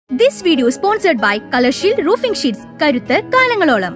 This video sponsored by കളർഷീൽ roofing sheets കരുത്ത് കാലങ്ങളോളം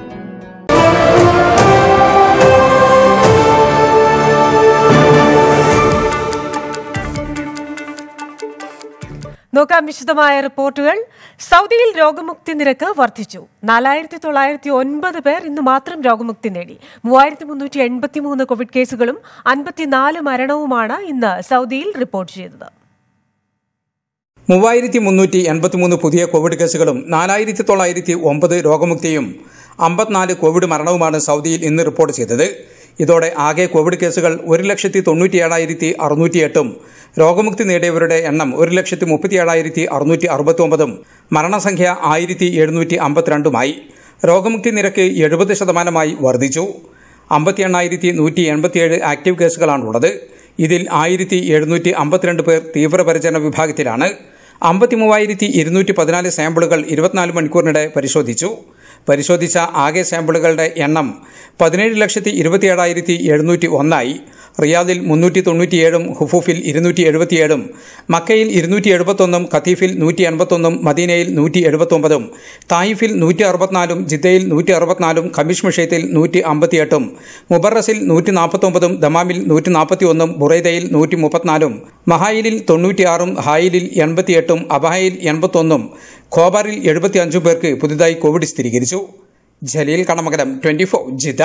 നോക്കാം വിശദമായ റിപ്പോർട്ടുകൾ സൗദിയിൽ രോഗമുക്തി നിരക്ക് വർദ്ധിച്ചു നാലായിരത്തി തൊള്ളായിരത്തി ഒൻപത് പേർ ഇന്ന് മാത്രം രോഗമുക്തി നേടി മൂവായിരത്തി മുന്നൂറ്റി എൺപത്തി മൂന്ന് കോവിഡ് കേസുകളും അൻപത്തിനാല് മരണവുമാണ് ഇന്ന് സൗദിയിൽ റിപ്പോർട്ട് ചെയ്തത് മൂവായിരത്തി മുന്നൂറ്റി എൺപത്തിമൂന്ന് പുതിയ കോവിഡ് കേസുകളും നാലായിരത്തി തൊള്ളായിരത്തി ഒമ്പത് രോഗമുക്തിയും അമ്പത്തിനാല് കോവിഡ് മരണവുമാണ് സൗദിയിൽ ഇന്ന് റിപ്പോർട്ട് ചെയ്തത് ഇതോടെ ആകെ കോവിഡ് കേസുകൾ ഒരു ലക്ഷത്തി തൊണ്ണൂറ്റി ഏഴായിരത്തി അറുന്നൂറ്റി എട്ടും രോഗമുക്തി നേടിയവരുടെ എണ്ണം ഒരു ലക്ഷത്തി മുപ്പത്തി ഏഴായിരത്തി അറുന്നൂറ്റി അറുപത്തി ഒമ്പതും മരണസംഖ്യ ആയിരത്തി എഴുന്നൂറ്റി അമ്പത്തിരണ്ടുമായി രോഗമുക്തി നിരക്ക് എഴുപത് ശതമാനമായി വർദ്ധിച്ചു അമ്പത്തി എണ്ണായിരത്തി നൂറ്റി എൺപത്തിയേഴ് ആക്റ്റീവ് കേസുകളാണുള്ളത് ഇതിൽ ആയിരത്തി എഴുന്നൂറ്റി അമ്പത്തിരണ്ട് പേർ തീവ്രപരിചരണ വിഭാഗത്തിലാണ് അമ്പത്തി മൂവായിരത്തി ഇരുന്നൂറ്റി പതിനാല് സാമ്പിളുകൾ ഇരുപത്തിനാല് മണിക്കൂറിനിടെ പരിശോധിച്ചു പരിശോധിച്ച ആകെ സാമ്പിളുകളുടെ എണ്ണം പതിനേഴ് ലക്ഷത്തി ഇരുപത്തിയേഴായിരത്തി എഴുന്നൂറ്റി ഒന്നായി റിയാദിൽ മുന്നൂറ്റി തൊണ്ണൂറ്റിയേഴും ഹുഫൂഫിൽ ഇരുന്നൂറ്റി എഴുപത്തിയേഴും മക്കയിൽ ഇരുന്നൂറ്റി എഴുപത്തൊന്നും ഖത്തീഫിൽ നൂറ്റി എൺപത്തൊന്നും മദീനയിൽ നൂറ്റി എഴുപത്തൊമ്പതും തായിഫിൽ നൂറ്റി അറുപത്തിനാലും ജിദ്ദയിൽ നൂറ്റി അറുപത്തിനാലും ഖമീഷ് മിഷയത്തിൽ നൂറ്റി അമ്പത്തിയെട്ടും മുബറസിൽ നൂറ്റി നാൽപ്പത്തൊമ്പതും ദമാമിൽ നൂറ്റി നാൽപ്പത്തിയൊന്നും ബുറൈദയിൽ നൂറ്റി മുപ്പത്തിനാലും മഹായിലിൽ തൊണ്ണൂറ്റിയാറും ഹായിലിൽ എൺപത്തിയെട്ടും അബഹായിൽ എൺപത്തൊന്നും ഖോബാറിൽ എഴുപത്തിയഞ്ചും പേർക്ക് പുതുതായി കോവിഡ് സ്ഥിരീകരിച്ചു Jaleel Kanamakalam twenty four Jeddah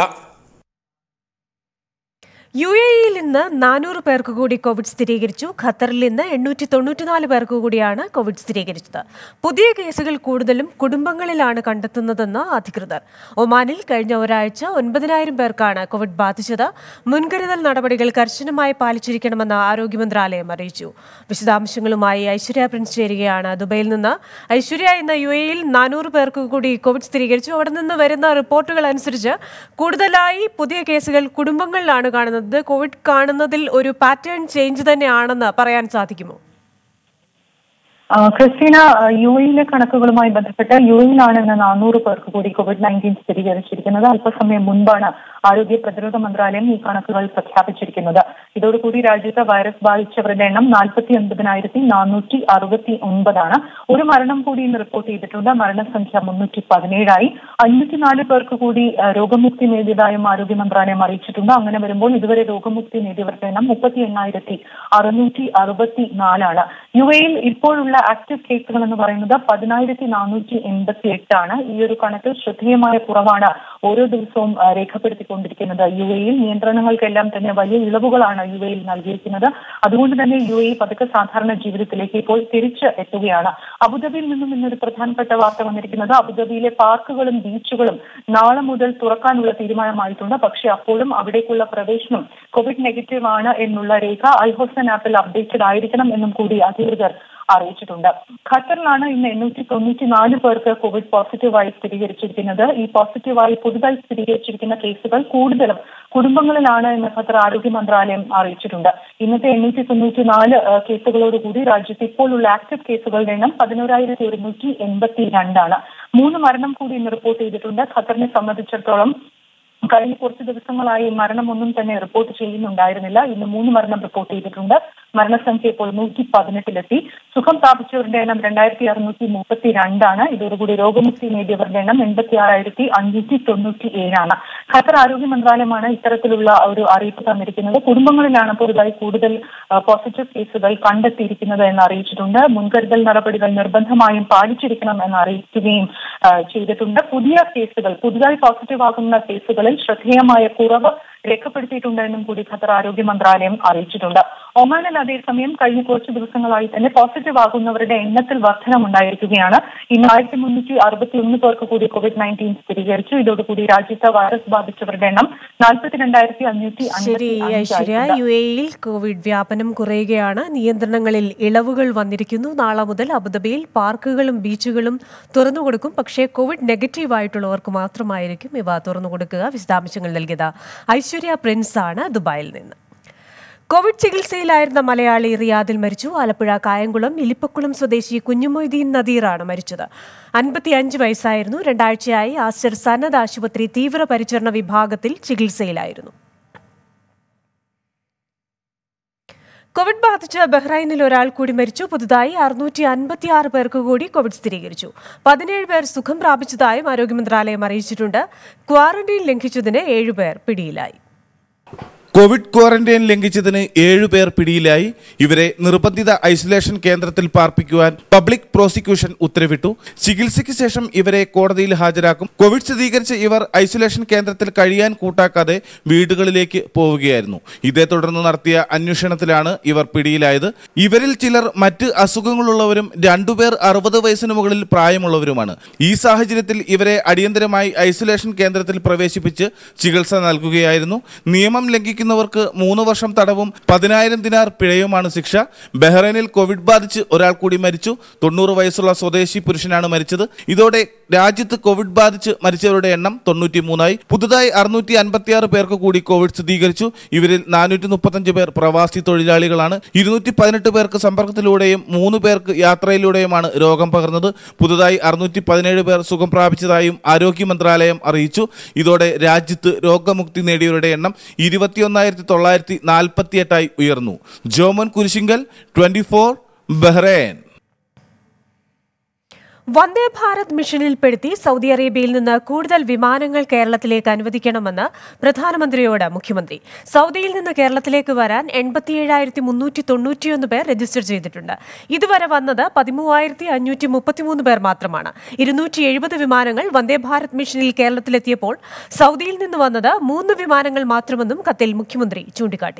U A ഇയിൽ ഇന്ന് നാനൂറ് പേർക്ക് കൂടി കോവിഡ് സ്ഥിരീകരിച്ചു ഖത്തറിൽ ഇന്ന് എണ്ണൂറ്റി തൊണ്ണൂറ്റിനാല് പേർക്ക് കൂടിയാണ് കോവിഡ് സ്ഥിരീകരിച്ചത് പുതിയ കേസുകൾ കൂടുതലും കുടുംബങ്ങളിലാണ് കണ്ടെത്തുന്നതെന്ന് അധികൃതർ ഒമാനിൽ കഴിഞ്ഞ ഒരാഴ്ച ഒൻപതിനായിരം പേർക്കാണ് കോവിഡ് ബാധിച്ചത് മുൻകരുതൽ നടപടികൾ കർശനമായി പാലിച്ചിരിക്കണമെന്ന് ആരോഗ്യ മന്ത്രാലയം അറിയിച്ചു വിശദാംശങ്ങളുമായി ഐശ്വര്യ പ്രിൻസ് ചേരുകയാണ് ദുബൈയിൽ നിന്ന് ഐശ്വര്യ ഇന്ന് യു എയിൽ നാനൂറ് പേർക്ക് കൂടി കോവിഡ് സ്ഥിരീകരിച്ചു അവിടെ നിന്ന് വരുന്ന റിപ്പോർട്ടുകൾ അനുസരിച്ച് കൂടുതലായി പുതിയ കേസുകൾ കുടുംബങ്ങളിലാണ് കാണുന്നത് കോവിഡ് കാണുന്നതിൽ ഒരു പാറ്റേൺ ചേഞ്ച് തന്നെയാണെന്ന് പറയാൻ സാധിക്കുമോ ആ, ക്രിസ്റ്റീന ആ, യു എയിലെ കണക്കുകളുമായി ബന്ധപ്പെട്ട് യു എയിലാണ് ഇന്ന് നാനൂറ് പേർക്ക് കൂടി കോവിഡ് നയൻറ്റീൻ സ്ഥിരീകരിച്ചിരിക്കുന്നത് അല്പസമയം മുൻപാണ് ആരോഗ്യ പ്രതിരോധ മന്ത്രാലയം ഈ കണക്കുകൾ പ്രഖ്യാപിച്ചിരിക്കുന്നത് ഇതോടുകൂടി രാജ്യത്ത് വൈറസ് ബാധിച്ചവരുടെ എണ്ണം നാൽപ്പത്തി ഒൻപതിനായിരത്തി നാനൂറ്റി അറുപത്തി ഒൻപതാണ് ഒരു മരണം കൂടി ഇന്ന് റിപ്പോർട്ട് ചെയ്തിട്ടുണ്ട് മരണസംഖ്യ മുന്നൂറ്റി പതിനേഴായി അഞ്ഞൂറ്റിനാല് പേർക്ക് കൂടി ആ, രോഗമുക്തി നേടിയതായും ആരോഗ്യ മന്ത്രാലയം അറിയിച്ചിട്ടുണ്ട് അങ്ങനെ വരുമ്പോൾ ഇതുവരെ രോഗമുക്തി നേടിയവരുടെ എണ്ണം മുപ്പത്തി എണ്ണായിരത്തി അറുന്നൂറ്റി അറുപത്തി നാലാണ് യു എയിൽ ഇപ്പോഴുള്ള ആക്റ്റീവ് കേസുകൾ എന്ന് പറയുന്നത് പതിനായിരത്തി നാനൂറ്റി എൺപത്തി എട്ടാണ് ഈ ഒരു കണക്കിൽ ശ്രദ്ധേയമായ കുറവാണ് ഓരോ ദിവസവും ആ, രേഖപ്പെടുത്തിക്കൊണ്ടിരിക്കുന്നത് യു എയിൽ നിയന്ത്രണങ്ങൾക്കെല്ലാം തന്നെ വലിയ ഇളവുകളാണ് യു എയിൽ നൽകിയിരിക്കുന്നത് അതുകൊണ്ട് തന്നെ യു എ പതുക്കെ സാധാരണ ജീവിതത്തിലേക്ക് ഇപ്പോൾ തിരിച്ച് എത്തുകയാണ് അബുദാബിയിൽ നിന്നും ഇന്നൊരു പ്രധാനപ്പെട്ട വാർത്ത വന്നിരിക്കുന്നത് അബുദാബിയിലെ പാർക്കുകളും ബീച്ചുകളും നാളെ മുതൽ തുറക്കാനുള്ള തീരുമാനമായിട്ടുണ്ട് പക്ഷേ അപ്പോഴും അവിടേക്കുള്ള പ്രവേശനം കോവിഡ് നെഗറ്റീവ് ആണ് എന്നുള്ള രേഖ അൽഹോസൻ ആപ്പിൽ അപ്ഡേറ്റഡ് ആയിരിക്കണം എന്നും കൂടി അധികൃതർ അറിയിച്ചിട്ടുണ്ട് ഖത്തറിലാണ് ഇന്ന് എണ്ണൂറ്റി തൊണ്ണൂറ്റി നാല് പേർക്ക് കോവിഡ് പോസിറ്റീവായി സ്ഥിരീകരിച്ചിരിക്കുന്നത് ഈ പോസിറ്റീവായി പുതുതായി സ്ഥിരീകരിച്ചിരിക്കുന്ന കേസുകൾ കൂടുതലും കുടുംബങ്ങളിലാണ് എന്ന് ഖത്തർ ആരോഗ്യ മന്ത്രാലയം അറിയിച്ചിട്ടുണ്ട് ഇന്നത്തെ എണ്ണൂറ്റി തൊണ്ണൂറ്റി നാല് കേസുകളോടുകൂടി രാജ്യത്ത് ഇപ്പോഴുള്ള ആക്റ്റീവ് കേസുകളുടെ എണ്ണം പതിനോരായിരത്തി ഒരുന്നൂറ്റി എൺപത്തി രണ്ടാണ് മൂന്ന് മരണം കൂടി ഇന്ന് റിപ്പോർട്ട് ചെയ്തിട്ടുണ്ട് ഖത്തറിനെ സംബന്ധിച്ചിടത്തോളം കഴിഞ്ഞ കുറച്ച് ദിവസങ്ങളായി മരണമൊന്നും തന്നെ റിപ്പോർട്ട് ചെയ്യുന്നുണ്ടായിരുന്നില്ല ഇന്ന് മൂന്ന് മരണം റിപ്പോർട്ട് ചെയ്തിട്ടുണ്ട് മരണസംഖ്യ ഇപ്പോൾ നൂറ്റി പതിനെട്ടിലെത്തി സുഖം പ്രാപിച്ചവരുടെ എണ്ണം രണ്ടായിരത്തി അറുന്നൂറ്റി മുപ്പത്തി രണ്ടാണ് ഇതോടുകൂടി രോഗമുക്തി നേടിയവരുടെ എണ്ണം എൺപത്തി ആറായിരത്തി അഞ്ഞൂറ്റി തൊണ്ണൂറ്റി ഏഴാണ് ഖത്തർ ആരോഗ്യ മന്ത്രാലയമാണ് ഇത്തരത്തിലുള്ള ഒരു അറിയിപ്പ് തന്നിരിക്കുന്നത് കുടുംബങ്ങളിലാണ് പുതുതായി കൂടുതൽ ആ, പോസിറ്റീവ് കേസുകൾ കണ്ടെത്തിയിരിക്കുന്നത് എന്ന് അറിയിച്ചിട്ടുണ്ട് മുൻകരുതൽ നടപടികൾ നിർബന്ധമായും പാലിച്ചിരിക്കണം എന്ന് അറിയിക്കുകയും ആ, ചെയ്തിട്ടുണ്ട് പുതിയ കേസുകൾ പുതുതായി പോസിറ്റീവ് ആകുന്ന കേസുകളിൽ ശ്രദ്ധേയമായ കുറവ് രേഖപ്പെടുത്തിയിട്ടുണ്ട് എന്നും കൂടി ഖത്തർ ആരോഗ്യ മന്ത്രാലയം അറിയിച്ചിട്ടുണ്ട് ഒമാനിൽ അതേസമയം കഴിഞ്ഞ കുറച്ച് ദിവസങ്ങളായി തന്നെ പോസിറ്റീവ് ആകുന്നവരുടെ എണ്ണത്തിൽ വർധനമുണ്ടായിരിക്കുകയാണ് ഇന്ന് ആയിരത്തി മുന്നൂറ്റി അറുപത്തി ഒന്ന് പേർക്ക് കൂടി കോവിഡ് നയൻറ്റീൻ സ്ഥിരീകരിച്ചു ഇതോടുകൂടി രാജ്യത്ത് വൈറസ് ബാധിച്ചവരുടെ എണ്ണം നാൽപ്പത്തിരണ്ടായിരത്തി അഞ്ഞൂറ്റി ശരി ഐശ്വര്യ യു എയിൽ കോവിഡ് വ്യാപനം കുറയുകയാണ് നിയന്ത്രണങ്ങളിൽ ഇളവുകൾ വന്നിരിക്കുന്നു നാളെ മുതൽ അബുദാബിയിൽ പാർക്കുകളും ബീച്ചുകളും തുറന്നു കൊടുക്കും പക്ഷേ കോവിഡ് നെഗറ്റീവ് ആയിട്ടുള്ളവർക്ക് മാത്രമായിരിക്കും ഇവ തുറന്നു കൊടുക്കുക വിശദാംശങ്ങൾ നൽകിയത് ഐശ്വര്യ പ്രിൻസ് ആണ് ദുബായിൽ നിന്ന് കോവിഡ് ചികിത്സയിലായിരുന്ന മലയാളി റിയാദിൽ മരിച്ചു ആലപ്പുഴ കായംകുളം ഇലിപ്പക്കുളം സ്വദേശി കുഞ്ഞുമൊയ്തീൻ നദീറാണ് മരിച്ചത് അൻപത്തിയഞ്ച് വയസ്സായിരുന്നു രണ്ടാഴ്ചയായി ആസ്റ്റർ സന്നദ്ധ ആശുപത്രി തീവ്രപരിചരണ വിഭാഗത്തിൽ ചികിത്സയിലായിരുന്നു കോവിഡ് ബാധിച്ച് ബഹ്റൈനിൽ ഒരാൾ കൂടി മരിച്ചു പുതുതായി അറുന്നൂറ്റി അൻപത്തിയാറ് പേർക്ക് കൂടി കോവിഡ് സ്ഥിരീകരിച്ചു പതിനേഴ് പേർ സുഖം പ്രാപിച്ചതായും ആരോഗ്യ മന്ത്രാലയം അറിയിച്ചിട്ടുണ്ട് ക്വാറന്റൈൻ ലംഘിച്ചതിന് ഏഴുപേർ പിടിയിലായി കോവിഡ് ക്വാറന്റൈൻ ലംഘിച്ചതിന് ഏഴുപേർ പിടിയിലായി ഇവരെ നിർബന്ധിത ഐസൊലേഷൻ കേന്ദ്രത്തിൽ പാർപ്പിക്കുവാൻ പബ്ലിക് പ്രോസിക്യൂഷൻ ഉത്തരവിട്ടു ചികിത്സയ്ക്ക് ശേഷം ഇവരെ കോടതിയിൽ ഹാജരാക്കും കോവിഡ് സ്ഥിരീകരിച്ച ഇവർ ഐസൊലേഷൻ കേന്ദ്രത്തിൽ കഴിയാൻ കൂട്ടാക്കാതെ വീടുകളിലേക്ക് പോവുകയായിരുന്നു ഇതേ തുടർന്ന് നടത്തിയ അന്വേഷണത്തിലാണ് ഇവർ പിടിയിലായത് ഇവരിൽ ചിലർ മറ്റ് അസുഖങ്ങളുള്ളവരും രണ്ടുപേർ അറുപത് വയസ്സിന് മുകളിൽ പ്രായമുള്ളവരുമാണ് ഈ സാഹചര്യത്തിൽ ഇവരെ അടിയന്തരമായി ഐസൊലേഷൻ കേന്ദ്രത്തിൽ പ്രവേശിപ്പിച്ച് ചികിത്സ നൽകുകയായിരുന്നു നിയമം ലംഘിക്കുന്നവർക്ക് മൂന്ന് വർഷം തടവും പതിനായിരം ദിനാർ പിഴയുമാണ് ശിക്ഷ ബഹ്റൈനിൽ കോവിഡ് ബാധിച്ച് ഒരാൾ കൂടി മരിച്ചു തൊണ്ണൂറ് വയസ്സുള്ള സ്വദേശി പുരുഷനാണ് മരിച്ചത് ഇതോടെ രാജ്യത്ത് കോവിഡ് ബാധിച്ച് മരിച്ചവരുടെ എണ്ണം തൊണ്ണൂറ്റി മൂന്നായി പുതുതായി അറുന്നൂറ്റി അൻപത്തിയാറ് പേർക്ക് കൂടി കോവിഡ് സ്ഥിരീകരിച്ചു ഇവരിൽ നാനൂറ്റി മുപ്പത്തഞ്ച് പേർ പ്രവാസി തൊഴിലാളികളാണ് ഇരുന്നൂറ്റി പതിനെട്ട് പേർക്ക് സമ്പർക്കത്തിലൂടെയും മൂന്ന് പേർക്ക് യാത്രയിലൂടെയുമാണ് രോഗം പകർന്നത് പുതുതായി അറുന്നൂറ്റി പതിനേഴ് പേർ സുഖം പ്രാപിച്ചതായും ആരോഗ്യ മന്ത്രാലയം അറിയിച്ചു ഇതോടെ രാജ്യത്ത് രോഗമുക്തി നേടിയവരുടെ എണ്ണം ഇരുപത്തിയൊന്നായിരത്തി തൊള്ളായിരത്തി നാൽപ്പത്തിയെട്ടായി ഉയർന്നു Joman Kurisinkal twenty four Bahrain Vande Bharat മിഷനിൽപ്പെടുത്തി സൗദി അറേബ്യയിൽ നിന്ന് കൂടുതൽ വിമാനങ്ങൾ കേരളത്തിലേക്ക് അനുവദിക്കണമെന്ന് പ്രധാനമന്ത്രിയോട് മുഖ്യമന്ത്രി സൗദിയിൽ നിന്ന് കേരളത്തിലേക്ക് വരാൻ എൺപത്തിയേഴായിരത്തി മുന്നൂറ്റി തൊണ്ണൂറ്റിയൊന്ന് പേർ രജിസ്റ്റർ ചെയ്തിട്ടുണ്ട് ഇതുവരെ വന്നത് പതിമൂവായിരത്തി അഞ്ഞൂറ്റി മുപ്പത്തിമൂന്ന് പേർ മാത്രമാണ് ഇരുന്നൂറ്റി എഴുപത് വിമാനങ്ങൾ വന്ദേ ഭാരത് മിഷനിൽ കേരളത്തിലെത്തിയപ്പോൾ സൗദിയിൽ നിന്ന് വന്നത് മൂന്ന് വിമാനങ്ങൾ മാത്രമെന്നും കത്തിൽ മുഖ്യമന്ത്രി ചൂണ്ടിക്കാട്ടി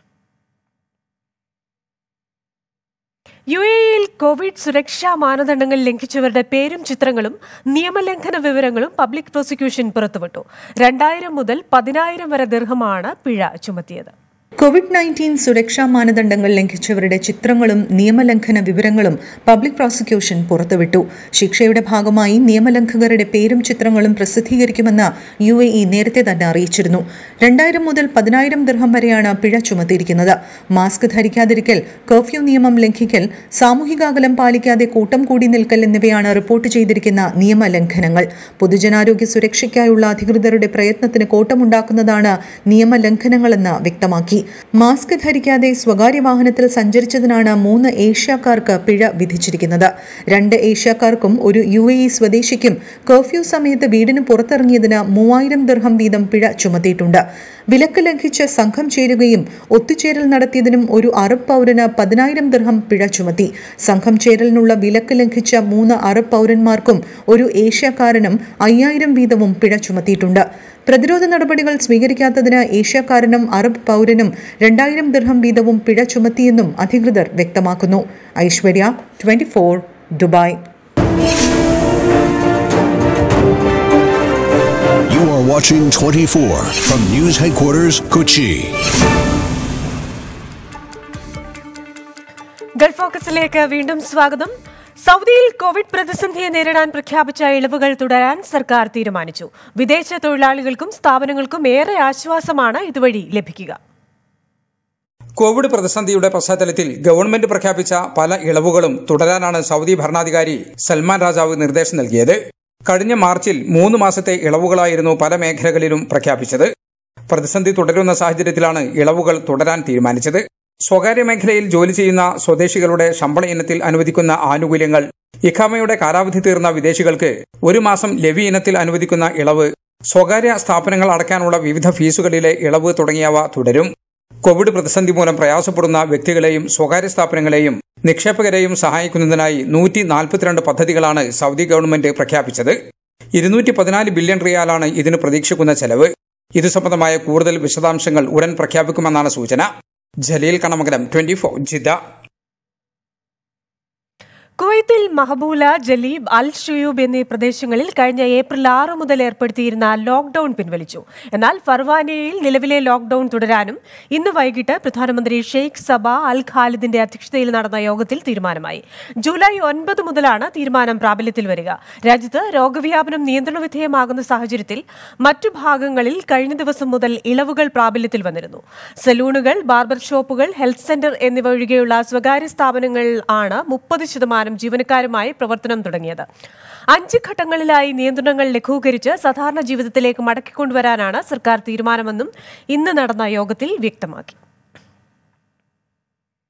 യു എയിൽ കോവിഡ് സുരക്ഷാ മാനദണ്ഡങ്ങൾ ലംഘിച്ചവരുടെ പേരും ചിത്രങ്ങളും നിയമലംഘന വിവരങ്ങളും പബ്ലിക് പ്രോസിക്യൂഷൻ പുറത്തുവിട്ടു രണ്ടായിരം മുതൽ പതിനായിരം വരെ ദീർഘമാണ് പിഴ ചുമത്തിയത് കോവിഡ് നയൻറ്റീൻ സുരക്ഷാ മാനദണ്ഡങ്ങൾ ലംഘിച്ചവരുടെ ചിത്രങ്ങളും നിയമലംഘന വിവരങ്ങളും പബ്ലിക് പ്രോസിക്യൂഷൻ പുറത്തുവിട്ടു ശിക്ഷയുടെ ഭാഗമായി നിയമലംഘകരുടെ പേരും ചിത്രങ്ങളും പ്രസിദ്ധീകരിക്കുമെന്ന് യു എ ഇ നേരത്തെ തന്നെ അറിയിച്ചിരുന്നു രണ്ടായിരം മുതൽ പതിനായിരം ദിർഹം വരെയാണ് പിഴ ചുമത്തിയിരിക്കുന്നത് മാസ്ക് ധരിക്കാതിരിക്കൽ കർഫ്യൂ നിയമം ലംഘിക്കൽ സാമൂഹിക അകലം പാലിക്കാതെ കൂട്ടം കൂടി നിൽക്കൽ എന്നിവയാണ് റിപ്പോർട്ട് ചെയ്തിരിക്കുന്ന നിയമലംഘനങ്ങൾ പൊതുജനാരോഗ്യ സുരക്ഷയ്ക്കായുള്ള അധികൃതരുടെ പ്രയത്നത്തിന് കോട്ടമുണ്ടാക്കുന്നതാണ് നിയമലംഘനങ്ങളെന്ന് വ്യക്തമാക്കി മാസ്ക് ധരിക്കാതെ സ്വകാര്യ വാഹനത്തിൽ സഞ്ചരിച്ചതിനാണ് മൂന്ന് ഏഷ്യക്കാർക്ക് പിഴ വിധിച്ചിരിക്കുന്നത് രണ്ട് ഏഷ്യക്കാർക്കും ഒരു യു എ ഇ സ്വദേശിക്കും കർഫ്യൂ സമയത്ത് വീടിന് പുറത്തിറങ്ങിയതിന് മൂവായിരം ദിർഹം വീതം പിഴ ചുമത്തിയിട്ടുണ്ട് വിലക്ക് ലംഘിച്ച് സംഘം ചേരുകയും ഒത്തുചേരൽ നടത്തിയതിനും ഒരു അറബ് പൗരന് പതിനായിരം ദിർഹം പിഴ ചുമത്തി സംഘം ചേരലിനുള്ള വിലക്ക് ലംഘിച്ച മൂന്ന് അറബ് പൗരന്മാർക്കും ഒരു ഏഷ്യക്കാരനും അയ്യായിരം വീതവും പിഴ ചുമത്തിയിട്ടുണ്ട് പ്രതിരോധ നടപടികൾ സ്വീകരിക്കാത്തതിന് ഏഷ്യക്കാരനും അറബ് പൗരനും രണ്ടായിരം ദിർഹം വീതവും പിഴ ചുമത്തിയെന്നും അധികൃതർ വ്യക്തമാക്കുന്നു Aishwarya twenty Dubai You are watching 24 from News Headquarters, Kochi. Gulf ഫോക്കസിലേക്ക് വീണ്ടും സ്വാഗതം സൗദിയിൽ കോവിഡ് പ്രതിസന്ധിയെ നേരിടാൻ പ്രഖ്യാപിച്ച ഇളവുകൾ തുടരാൻ സർക്കാർ തീരുമാനിച്ചു വിദേശ തൊഴിലാളികൾക്കും സ്ഥാപനങ്ങൾക്കും ഏറെ ആശ്വാസമാണ് ഇതുവഴി ലഭിക്കുക കോവിഡ് പ്രതിസന്ധിയുടെ പശ്ചാത്തലത്തിൽ ഗവൺമെന്റ് പ്രഖ്യാപിച്ച പല ഇളവുകളും തുടരാനാണ് സൗദി ഭരണാധികാരി സൽമാൻ രാജാവ് നിർദ്ദേശം നൽകിയത് കഴിഞ്ഞ മാർച്ചിൽ മൂന്ന് മാസത്തെ ഇളവുകളായിരുന്നു പല മേഖലകളിലും പ്രഖ്യാപിച്ചത് പ്രതിസന്ധി തുടരുന്ന സാഹചര്യത്തിലാണ് ഇളവുകൾ തുടരാൻ തീരുമാനിച്ചത് സ്വകാര്യ മേഖലയിൽ ജോലി ചെയ്യുന്ന സ്വദേശികളുടെ ശമ്പള ഇനത്തിൽ അനുവദിക്കുന്ന ആനുകൂല്യങ്ങൾ ഇഖാമയുടെ കാലാവധി തീർന്ന വിദേശികൾക്ക് ഒരു മാസം ലവി ഇനത്തിൽ അനുവദിക്കുന്ന ഇളവ് സ്വകാര്യ സ്ഥാപനങ്ങൾ അടയ്ക്കാനുള്ള വിവിധ ഫീസുകളിലെ ഇളവ് തുടങ്ങിയവ തുടരും കോവിഡ് പ്രതിസന്ധി മൂലം പ്രയാസപ്പെടുന്ന വ്യക്തികളെയും സ്വകാര്യ സ്ഥാപനങ്ങളെയും നിക്ഷേപകരെയും സഹായിക്കുന്നതിനായി നൂറ്റി നാൽപ്പത്തിരണ്ട് പദ്ധതികളാണ് സൗദി ഗവൺമെന്റ് പ്രഖ്യാപിച്ചത് ഇരുന്നൂറ്റി പതിനാല് ബില്യൺ റിയാലാണ് ഇതിന് പ്രതീക്ഷിക്കുന്ന ചെലവ് ഇത് സംബന്ധമായ കൂടുതൽ വിശദാംശങ്ങൾ ഉടൻ പ്രഖ്യാപിക്കുമെന്നാണ് സൂചന Jaleel Kanamakalam twenty four Jeddah കുവൈത്തിൽ മഹബൂല ജലീബ് അൽ ഷുയൂബ് എന്നീ പ്രദേശങ്ങളിൽ കഴിഞ്ഞ ഏപ്രിൽ ആറ് മുതൽ ഏർപ്പെടുത്തിയിരുന്ന ലോക്ഡൌൺ പിൻവലിച്ചു എന്നാൽ ഫർവാനയിൽ നിലവിലെ ലോക്ഡൌൺ തുടരാനും ഇന്ന് വൈകിട്ട് പ്രധാനമന്ത്രി ഷെയ്ഖ് സബ അൽ ഖാലിദിന്റെ അധ്യക്ഷതയിൽ നടന്ന യോഗത്തിൽ തീരുമാനമായി ജൂലൈ ഒൻപത് മുതലാണ് തീരുമാനം പ്രാബല്യത്തിൽ വരിക രാജ്യത്ത് രോഗവ്യാപനം നിയന്ത്രണ വിധേയമാകുന്ന സാഹചര്യത്തിൽ മറ്റു ഭാഗങ്ങളിൽ കഴിഞ്ഞ ദിവസം മുതൽ ഇളവുകൾ പ്രാബല്യത്തിൽ വന്നിരുന്നു സലൂണുകൾ ബാർബർ ഷോപ്പുകൾ ഹെൽത്ത് സെന്റർ എന്നിവ ഒഴികെയുള്ള സ്വകാര്യ സ്ഥാപനങ്ങൾ ആണ് മുപ്പത് ശതമാനം ജീവനക്കാരുമായി പ്രവർത്തനം തുടങ്ങിയത് അഞ്ച് ഘട്ടങ്ങളിലായി നിയന്ത്രണങ്ങൾ ലഘൂകരിച്ച് സാധാരണ ജീവിതത്തിലേക്ക് മടക്കിക്കൊണ്ടുവരാനാണ് സർക്കാർ തീരുമാനമെന്നും ഇന്ന് നടന്ന യോഗത്തിൽ വ്യക്തമാക്കി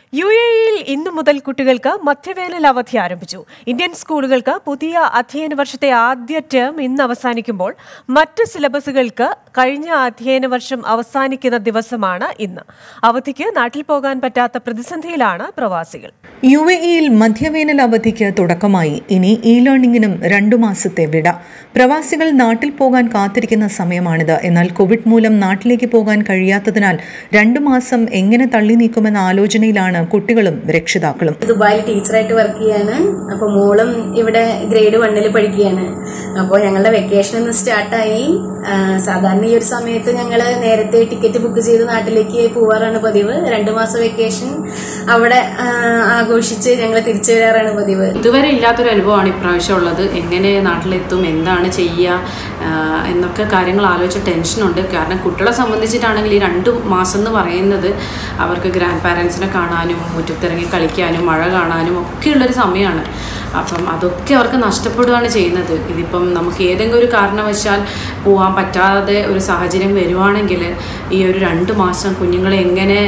യു എയിൽ ഇന്നു മുതൽ കുട്ടികൾക്ക് മധ്യവേനൽ അവധി ആരംഭിച്ചു ഇന്ത്യൻ സ്കൂളുകൾക്ക് പുതിയ അധ്യയന വർഷത്തെ ആദ്യ ടേം ഇന്ന് അവസാനിക്കുമ്പോൾ മറ്റ് സിലബസുകൾക്ക് കഴിഞ്ഞ അധ്യയന വർഷം അവസാനിക്കുന്ന ദിവസമാണ് ഇന്ന് അവധിക്ക് നാട്ടിൽ പോകാൻ പറ്റാത്ത പ്രതിസന്ധിയിലാണ് പ്രവാസികൾ യു എ ഇയിൽ മധ്യവേനൽ അവധിക്ക് തുടക്കമായി ഇനി ഇ ലേണിംഗിനും രണ്ടു മാസത്തെ വിട പ്രവാസികൾ നാട്ടിൽ പോകാൻ കാത്തിരിക്കുന്ന സമയമാണിത് എന്നാൽ കോവിഡ് മൂലം നാട്ടിലേക്ക് പോകാൻ കഴിയാത്തതിനാൽ രണ്ടു മാസം എങ്ങനെ തള്ളി നീക്കുമെന്ന ആലോചനയിലാണ് കുട്ടികളും രക്ഷിതാക്കളും ദുബായിൽ ടീച്ചറായിട്ട് വർക്ക് ചെയ്യാണ് അപ്പൊ മോളും ഇവിടെ ഗ്രേഡ് വണ്ണിൽ പഠിക്കുകയാണ് അപ്പോൾ ഞങ്ങളുടെ വെക്കേഷൻ ഒന്ന് സ്റ്റാർട്ടായി ആ, സാധാരണ ഈ ഒരു സമയത്ത് ഞങ്ങൾ നേരത്തെ ടിക്കറ്റ് ബുക്ക് ചെയ്ത് നാട്ടിലേക്ക് പോവാറാണ് പതിവ് രണ്ടു മാസം വെക്കേഷൻ അവിടെ ആ, ആഘോഷിച്ച് ഞങ്ങൾ തിരിച്ചു വരാറാണ് പതിവ് ഇതുവരെ ഇല്ലാത്തൊരു അനുഭവമാണ് ഇപ്രാവശ്യം ഉള്ളത് എങ്ങനെ നാട്ടിലെത്തും എന്താണ് ചെയ്യുക ആഹ് എന്നൊക്കെ കാര്യങ്ങൾ ആലോചിച്ച ടെൻഷനുണ്ട് കാരണം കുട്ടികളെ സംബന്ധിച്ചിട്ടാണെങ്കിൽ ഈ രണ്ട് മാസം എന്ന് പറയുന്നത് അവർക്ക് ഗ്രാൻഡ് പാരൻസിനെ കാണാനും മുറ്റത്തിറങ്ങി കളിക്കാനും മഴ കാണാനും ഒക്കെയുള്ളൊരു സമയമാണ് അപ്പം അതൊക്കെ അവർക്ക് നഷ്ടപ്പെടുകയാണ് ചെയ്യുന്നത് ഇതിപ്പം നമുക്ക് ഏതെങ്കിലും ഒരു കാരണവശാൽ പോകാൻ പറ്റാതെ ഒരു സാഹചര്യം വരുവാണെങ്കിൽ ഈ ഒരു രണ്ട് മാസം കുഞ്ഞുങ്ങളെ എങ്ങനെ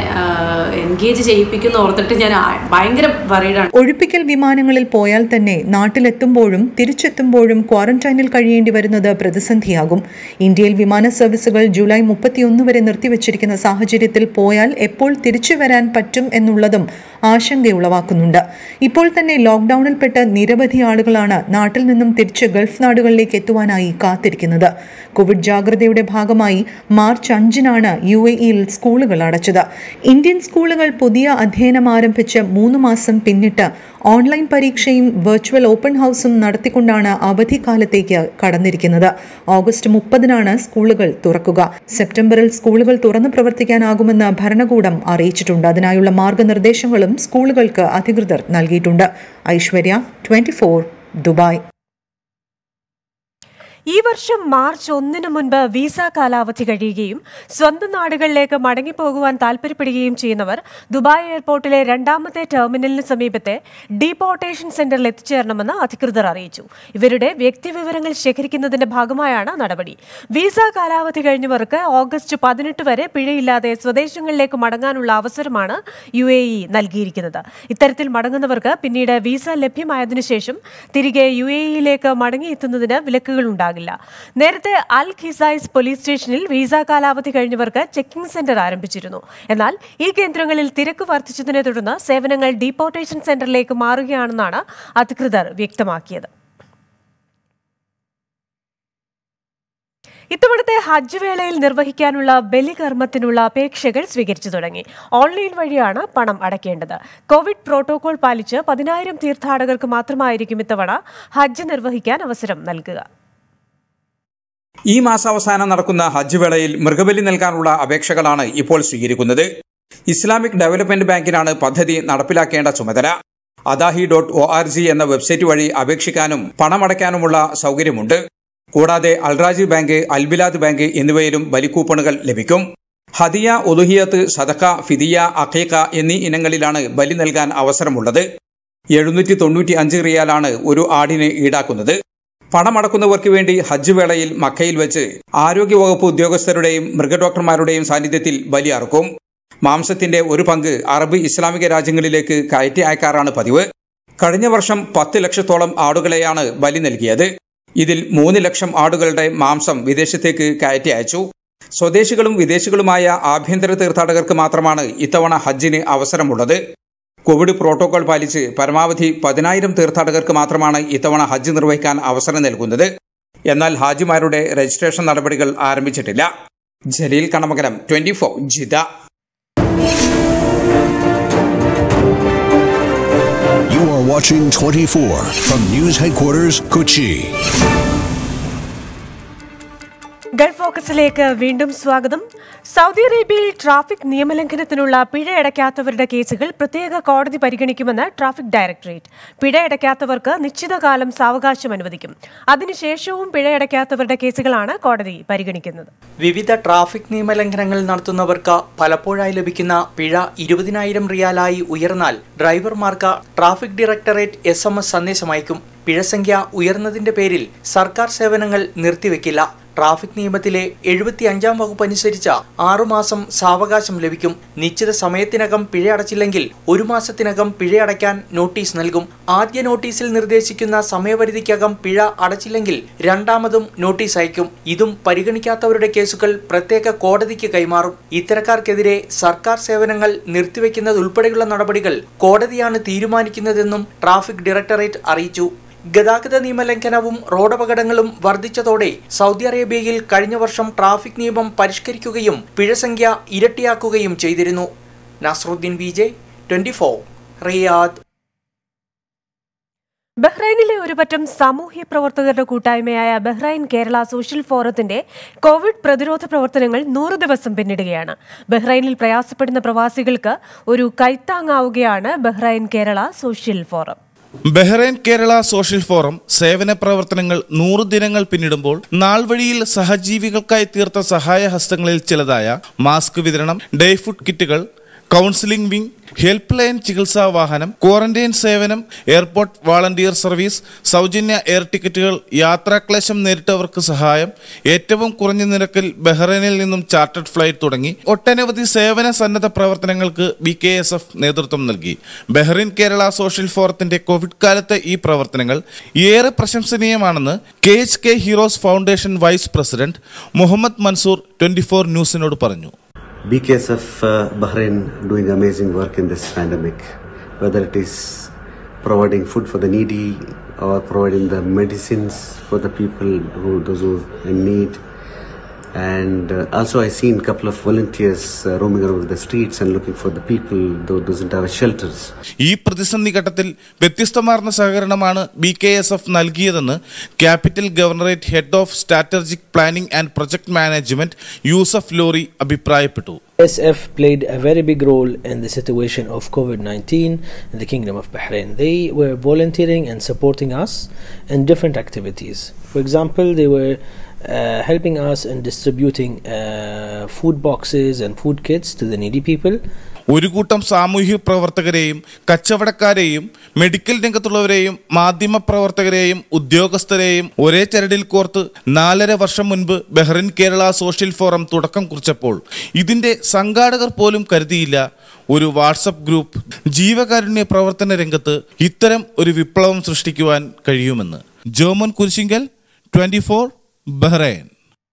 എൻഗേജ് ചെയ്യിപ്പിക്കുന്ന ഓർത്തിട്ട് ഞാൻ ആ- ഭയങ്കര വറീഡാണ് ഒഴിപ്പിക്കൽ വിമാനങ്ങളിൽ പോയാൽ തന്നെ നാട്ടിലെത്തുമ്പോഴും തിരിച്ചെത്തുമ്പോഴും ക്വാറന്റൈനിൽ കഴിയേണ്ടി വരുന്നത് പ്രതിസന്ധിയാകും ഇന്ത്യയിൽ വിമാന സർവീസുകൾ ജൂലൈ മുപ്പത്തിയൊന്ന് വരെ നിർത്തിവച്ചിരിക്കുന്ന സാഹചര്യത്തിൽ പോയാൽ എപ്പോൾ തിരിച്ചു വരാൻ പറ്റും എന്നുള്ളതും ആശങ്കയുളവാക്കുന്നുണ്ട് ഇപ്പോൾ തന്നെ ലോക്ക്ഡൌണിൽപ്പെട്ട് നിരവധി ആളുകളാണ് നാട്ടിൽ നിന്നും തിരിച്ച് ഗൾഫ് നാടുകളിലേക്ക് എത്തുവാനായി കാത്തിരിക്കുന്നത് കോവിഡ് ജാഗ്രതയുടെ ഭാഗമായി മാർച്ച് അഞ്ചിനാണ് യു എ ഇയിൽ സ്കൂളുകൾ അടച്ചത് ഇന്ത്യൻ സ്കൂളുകൾ പുതിയ അധ്യയനം ആരംഭിച്ച് മൂന്ന് മാസം പിന്നിട്ട് ഓൺലൈൻ പരീക്ഷയും വെർച്വൽ ഓപ്പൺ ഹൗസും നടത്തിക്കൊണ്ടാണ് അവധിക്കാലത്തേക്ക് കടന്നിരിക്കുന്നത് ഓഗസ്റ്റ് മുപ്പതിനാണ് സ്കൂളുകൾ തുറക്കുക സെപ്റ്റംബറിൽ സ്കൂളുകൾ തുറന്നു പ്രവർത്തിക്കാനാകുമെന്ന് ഭരണകൂടം അറിയിച്ചിട്ടുണ്ട് അതിനായുള്ള മാർഗനിർദ്ദേശങ്ങളും സ്കൂളുകൾക്ക് അധികൃതർ നൽകിയിട്ടുണ്ട് ഐശ്വര്യ ട്വന്റി ദുബായ് ഈ വർഷം മാർച്ച് ഒന്നിന് മുൻപ് വിസ കാലാവധി കഴിയുകയും സ്വന്തം നാടുകളിലേക്ക് മടങ്ങിപ്പോകുവാൻ താൽപര്യപ്പെടുകയും ചെയ്യുന്നവർ ദുബായ് എയർപോർട്ടിലെ രണ്ടാമത്തെ ടെർമിനലിന് സമീപത്തെ ഡീപോർട്ടേഷൻ സെന്ററിൽ എത്തിച്ചേരണമെന്ന് അധികൃതർ അറിയിച്ചു ഇവരുടെ വ്യക്തിവിവരങ്ങൾ ശേഖരിക്കുന്നതിന്റെ ഭാഗമായാണ് നടപടി വിസ കാലാവധി കഴിഞ്ഞവർക്ക് ഓഗസ്റ്റ് പതിനെട്ട് വരെ പിഴയില്ലാതെ സ്വദേശങ്ങളിലേക്ക് മടങ്ങാനുള്ള അവസരമാണ് യു എ ഇ നൽകിയിരിക്കുന്നത് ഇത്തരത്തിൽ മടങ്ങുന്നവർക്ക് പിന്നീട് വിസ ലഭ്യമായതിനു ശേഷം തിരികെ യു എ ഇയിലേക്ക് മടങ്ങിയെത്തുന്നതിന് വിലക്കുകൾ ഉണ്ടാകില്ല നേരത്തെ അൽ ഖിസൈസ് പോലീസ് സ്റ്റേഷനിൽ വിസ കാലാവധി കഴിഞ്ഞവർക്ക് ചെക്കിംഗ് സെന്റർ ആരംഭിച്ചിരുന്നു എന്നാൽ ഈ കേന്ദ്രങ്ങളിൽ തിരക്ക് വർദ്ധിച്ചതിനെ തുടർന്ന് സേവനങ്ങൾ ഡീപ്പോർട്ടേഷൻ സെന്ററിലേക്ക് മാറുകയാണെന്നാണ് അധികൃതർ വ്യക്തമാക്കിയത് ഇത്തവണത്തെ ഹജ്ജ് വേളയിൽ നിർവഹിക്കാനുള്ള ബലികർമ്മത്തിനുള്ള അപേക്ഷകൾ സ്വീകരിച്ചു തുടങ്ങി ഓൺലൈൻ വഴിയാണ് പണം അടയ്ക്കേണ്ടത് കോവിഡ് പ്രോട്ടോകോൾ പാലിച്ച് പതിനായിരം തീർത്ഥാടകർക്ക് മാത്രമായിരിക്കും ഇത്തവണ ഹജ്ജ് നിർവഹിക്കാൻ അവസരം നൽകുക ഈ മാസാവസാനം നടക്കുന്ന ഹജ്ജ് വേളയിൽ മൃഗബലി നൽകാനുള്ള അപേക്ഷകളാണ് ഇപ്പോൾ സ്വീകരിക്കുന്നത് ഇസ്ലാമിക് ഡെവലപ്മെന്റ് ബാങ്കിനാണ് പദ്ധതി നടപ്പിലാക്കേണ്ട ചുമതല adahi dot O R G എന്ന വെബ്സൈറ്റ് വഴി അപേക്ഷിക്കാനും പണമടയ്ക്കാനുമുള്ള സൗകര്യമുണ്ട് കൂടാതെ അൽറാജി ബാങ്ക് അൽബിലാദ് ബാങ്ക് എന്നിവയിലും ബലിക്കൂപ്പണുകൾ ലഭിക്കും ഹദിയ ഉലുഹിയത്ത് സദക്ക ഫിദിയ അഖീഖ എന്നീ ഇനങ്ങളിലാണ് ബലി നൽകാൻ അവസരമുള്ളത് എഴുന്നൂറ്റി തൊണ്ണൂറ്റി അഞ്ച് റിയാലാണ് ഒരു ആടിന് ഈടാക്കുന്നത് പണമടക്കുന്നവർക്ക് വേണ്ടി ഹജ്ജ് വേളയിൽ മക്കയിൽ വെച്ച് ആരോഗ്യവകുപ്പ് ഉദ്യോഗസ്ഥരുടെയും മൃഗഡോക്ടർമാരുടെയും സാന്നിധ്യത്തിൽ ബലി അറുക്കും മാംസത്തിന്റെ ഒരു പങ്ക് അറബ് ഇസ്ലാമിക രാജ്യങ്ങളിലേക്ക് കയറ്റി അയക്കാറാണ് പതിവ് കഴിഞ്ഞ വർഷം പത്ത് ലക്ഷത്തോളം ആടുകളെയാണ് ബലി നൽകിയത് ഇതിൽ മൂന്ന് ലക്ഷം ആടുകളുടെ മാംസം വിദേശത്തേക്ക് കയറ്റി അയച്ചു സ്വദേശികളും വിദേശികളുമായ ആഭ്യന്തര തീർത്ഥാടകർക്ക് മാത്രമാണ് ഇത്തവണ ഹജ്ജിന് അവസരമുള്ളത് കോവിഡ് പ്രോട്ടോകോൾ പാലിച്ച് പരമാവധി പതിനായിരം തീർത്ഥാടകർക്ക് മാത്രമാണ് ഇത്തവണ ഹജ്ജ് നിർവഹിക്കാൻ അവസരം നൽകുന്നത് എന്നാൽ ഹാജിമാരുടെ രജിസ്ട്രേഷൻ നടപടികൾ ആരംഭിച്ചിട്ടില്ല Jaleel Kanamakalam twenty four Jeddah You are watching 24 from News Headquarters, Kochi. Gulf ഫോക്കസിലേക്ക് വീണ്ടും സ്വാഗതം സൗദി അറേബ്യയിൽ ട്രാഫിക് നിയമലംഘനത്തിനുള്ള പിഴ അടയ്ക്കാത്തവരുടെ കേസുകൾ പ്രത്യേക കോടതി പരിഗണിക്കുമെന്ന് ട്രാഫിക് ഡയറക്ടറേറ്റ് പിഴ അടയ്ക്കാത്തവർക്ക് നിശ്ചിത കാലം സാവകാശം അനുവദിക്കും അതിനുശേഷവും പിഴ അടയ്ക്കാത്തവരുടെ കേസുകളാണ് കോടതി പരിഗണിക്കുന്നത് വിവിധ ട്രാഫിക് നിയമലംഘനങ്ങൾ നടത്തുന്നവർക്ക് പലപ്പോഴായി ലഭിക്കുന്ന പിഴ ഇരുപതിനായിരം റിയാലായി ഉയർന്നാൽ ഡ്രൈവർമാർക്ക് traffic directorate S M S സന്ദേശം അയക്കും പിഴസംഖ്യ ഉയർന്നതിന്റെ പേരിൽ സർക്കാർ സേവനങ്ങൾ നിർത്തിവെക്കില്ല ട്രാഫിക് നിയമത്തിലെ എഴുപത്തി അഞ്ചാം വകുപ്പ് അനുസരിച്ച് ആറുമാസം സാവകാശം ലഭിക്കും നിശ്ചിത സമയത്തിനകം പിഴ അടച്ചില്ലെങ്കിൽ ഒരു മാസത്തിനകം പിഴ അടയ്ക്കാൻ നോട്ടീസ് നൽകും ആദ്യ നോട്ടീസിൽ നിർദ്ദേശിക്കുന്ന സമയപരിധിക്കകം പിഴ അടച്ചില്ലെങ്കിൽ രണ്ടാമതും നോട്ടീസ് അയക്കും ഇതും പരിഗണിക്കാത്തവരുടെ കേസുകൾ പ്രത്യേക കോടതിക്ക് കൈമാറും ഇത്തരക്കാർക്കെതിരെ സർക്കാർ സേവനങ്ങൾ നിർത്തിവെക്കുന്നത് ഉൾപ്പെടെയുള്ള നടപടികൾ കോടതിയാണ് തീരുമാനിക്കുന്നതെന്നും ട്രാഫിക് ഡയറക്ടറേറ്റ് അറിയിച്ചു ഗതാഗത നിയമലംഘനവും റോഡപകടങ്ങളും വർദ്ധിച്ചതോടെ സൗദി അറേബ്യയിൽ കഴിഞ്ഞ വർഷം ട്രാഫിക് നിയമം പരിഷ്കരിക്കുകയും പിഴസംഖ്യ ഇരട്ടിയാക്കുകയും ചെയ്തിരുന്നു Nasruddeen V J twenty four Riyadh ബഹ്റൈനിലെ ഒരു പറ്റം സാമൂഹ്യ പ്രവർത്തകരുടെ കൂട്ടായ്മയായ ബഹ്റൈൻ കേരള സോഷ്യൽ ഫോറത്തിന്റെ കോവിഡ് പ്രതിരോധ പ്രവർത്തനങ്ങൾ നൂറ് ദിവസം പിന്നിടുകയാണ് ബഹ്റൈനിൽ പ്രയാസപ്പെടുന്ന പ്രവാസികൾക്ക് ഒരു കൈത്താങ്ങാവുകയാണ് Bahrain Kerala social forum Bahrain Kerala social forum സേവന പ്രവർത്തനങ്ങൾ നൂറ് ദിനങ്ങൾ പിന്നിടുമ്പോൾ നാൾ വഴിയിൽ സഹജീവികൾക്കായി തീർത്ത സഹായ ഹസ്തങ്ങളിൽ ചിലതായ മാസ്ക് വിതരണം ഡേ ഫുഡ് കിറ്റുകൾ കൗൺസിലിംഗ് വിംഗ് ഹെൽപ്പ് ലൈൻ ചികിത്സാ വാഹനം ക്വാറന്റൈൻ സേവനം എയർപോർട്ട് വാളണ്ടിയർ സർവീസ് സൗജന്യ എയർ ടിക്കറ്റുകൾ യാത്രാക്ലേശം നേരിട്ടവർക്ക് സഹായം ഏറ്റവും കുറഞ്ഞ നിരക്കിൽ ബഹ്റൈനിൽ നിന്നും ചാർട്ടേഡ് ഫ്ലൈറ്റ് തുടങ്ങി ഒട്ടനവധി സേവന സന്നദ്ധ പ്രവർത്തനങ്ങൾക്ക് ബി കെ എസ് എഫ് നേതൃത്വം നൽകി ബഹ്റൈൻ കേരള സോഷ്യൽ ഫോറത്തിന്റെ കോവിഡ് കാലത്തെ ഈ പ്രവർത്തനങ്ങൾ ഏറെ പ്രശംസനീയമാണെന്ന് K H K heroes foundation vice president Mohammed Mansoor twenty four ന്യൂസിനോട് പറഞ്ഞു BKSF uh, Bahrain doing amazing work in this pandemic, whether it is providing food for the needy or providing the medicines for the people who those who in need. And uh, also, I seen a couple of volunteers uh, roaming around the streets and looking for the people who doesn't have shelters. ഈ പ്രതിസന്ധി ഘട്ടത്തിൽ വ്യത്യസ്തമാർന്ന സഹകരണമാണ് B K S F നൽകിയതെന്ന് capital governorate head of strategic planning and project management Yousif Lori അഭിപ്രായപ്പെട്ടു SF played a very big role in the situation of COVID 19 in the Kingdom of Bahrain. They were volunteering and supporting us in different activities. For example, they were uh, helping us in distributing uh, food boxes and food kits to the needy people. ഒരു കൂട്ടം സാമൂഹ്യ പ്രവർത്തകരെയും കച്ചവടക്കാരെയും medical രംഗത്തുള്ളവരെയും മാധ്യമ പ്രവർത്തകരെയും ഉദ്യോഗസ്ഥരെയും ഒരേ ചരടിൽ കോർത്ത് നാലര വർഷം മുൻപ് ബഹ്റിൻ കേരള സോഷ്യൽ ഫോറം തുടക്കം കുറിച്ചപ്പോൾ ഇതിന്റെ സംഘാടകർ പോലും കരുതിയില്ല ഒരു വാട്സപ്പ് ഗ്രൂപ്പ് ജീവകാരുണ്യ പ്രവർത്തന രംഗത്ത് ഇത്തരം ഒരു വിപ്ലവം സൃഷ്ടിക്കുവാൻ കഴിയുമെന്ന് Joman Kurisinkal twenty four Bahrain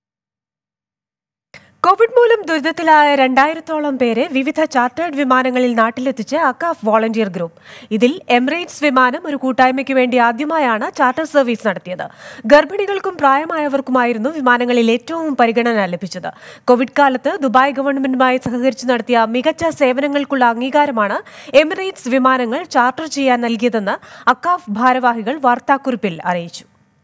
Covid മൂലം ദുരിതത്തിലായ രണ്ടായിരത്തോളം പേരെ വിവിധ ചാർട്ടേഡ് വിമാനങ്ങളിൽ നാട്ടിലെത്തിച്ച് അക്കാഫ് വോളണ്ടിയർ ഗ്രൂപ്പ് ഇതിൽ എമിറേറ്റ്സ് വിമാനം ഒരു കൂട്ടായ്മയ്ക്ക് വേണ്ടി ആദ്യമായാണ് ചാർട്ടർ സർവീസ് നടത്തിയത് ഗർഭിണികൾക്കും പ്രായമായവർക്കുമായിരുന്നു വിമാനങ്ങളിൽ ഏറ്റവും പരിഗണന ലഭിച്ചത് കോവിഡ് കാലത്ത് ദുബായ് ഗവൺമെന്റുമായി സഹകരിച്ച് നടത്തിയ മികച്ച സേവനങ്ങൾക്കുള്ള അംഗീകാരമാണ് എമിറേറ്റ്സ് വിമാനങ്ങൾ ചാർട്ടർ ചെയ്യാൻ നൽകിയതെന്ന് അക്കാഫ് ഭാരവാഹികൾ വാർത്താക്കുറിപ്പിൽ അറിയിച്ചു